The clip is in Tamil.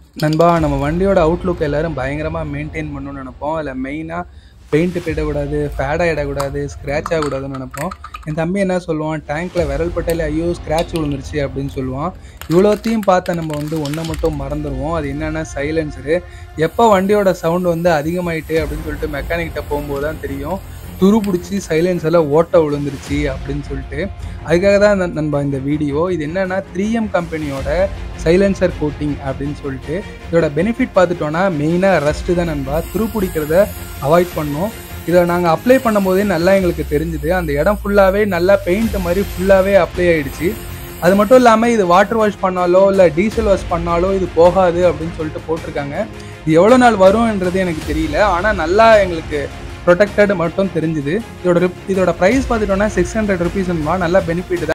நண்பா நம்ம வண்டியோட அவுட்லுக் எல்லாரும் பயங்கரமாக மெயின்டைன் பண்ணணும்னு நினைப்போம் அதில் மெயினாக பெயிண்ட் போயிடக்கூடாது ஃபேட் ஆகிடக்கூடாது ஸ்க்ராட்ச் ஆகக்கூடாதுன்னு நினைப்போம் என் தம்பி என்ன சொல்லுவான் டேங்க்கில் விரல் பட்டாலே ஐயோ ஸ்க்ராட்ச் விழுந்துருச்சு அப்படின்னு சொல்லுவான் இவ்வளோத்தையும் பார்த்து நம்ம வந்து ஒன்றை மட்டும் மறந்துடுவோம் அது என்னென்னா சைலன்சரு எப்போ வண்டியோட சவுண்ட் வந்து அதிகமாயிட்டு அப்படின்னு சொல்லிட்டு மெக்கானிக்கிட்ட போகும்போது தான் தெரியும் துரு பிடிச்சி சைலன்ஸில் ஓட்ட விழுந்துருச்சு அப்படின்னு சொல்லிட்டு அதுக்காக தான் நண்- நண்பா இந்த வீடியோ இது என்னன்னா த்ரீ எம் கம்பெனியோட சைலன்சர் கோட்டிங் அப்படின்னு சொல்லிட்டு இதோட பெனிஃபிட் பார்த்துட்டோன்னா மெயினாக ரஸ்ட்டு தான் நண்பா துரு பிடிக்கிறத அவாய்ட் பண்ணோம் இதை நாங்கள் அப்ளை பண்ணும்போதே நல்லா எங்களுக்கு தெரிஞ்சுது அந்த இடம் ஃபுல்லாகவே நல்லா பெயிண்ட் மாதிரி ஃபுல்லாகவே அப்ளை ஆயிடுச்சு அது மட்டும் இல்லாமல் இது வாட்டர் வாஷ் பண்ணாலோ இல்லை டீசல் வாஷ் பண்ணாலோ இது போகாது அப்படின்னு சொல்லிட்டு போட்டிருக்காங்க இது எவ்வளோ நாள் வரும்ன்றது எனக்கு தெரியல ஆனால் நல்லா எங்களுக்கு ப்ரொடெக்டட் மட்டும் தெரிஞ்சுது இதோட rep- இதோட ப்ரைஸ் பார்த்துட்டோன்னா சிக்ஸ் ஹண்ட்ரட் ருபீஸ்மா நல்லா பெனிஃபிட் தான்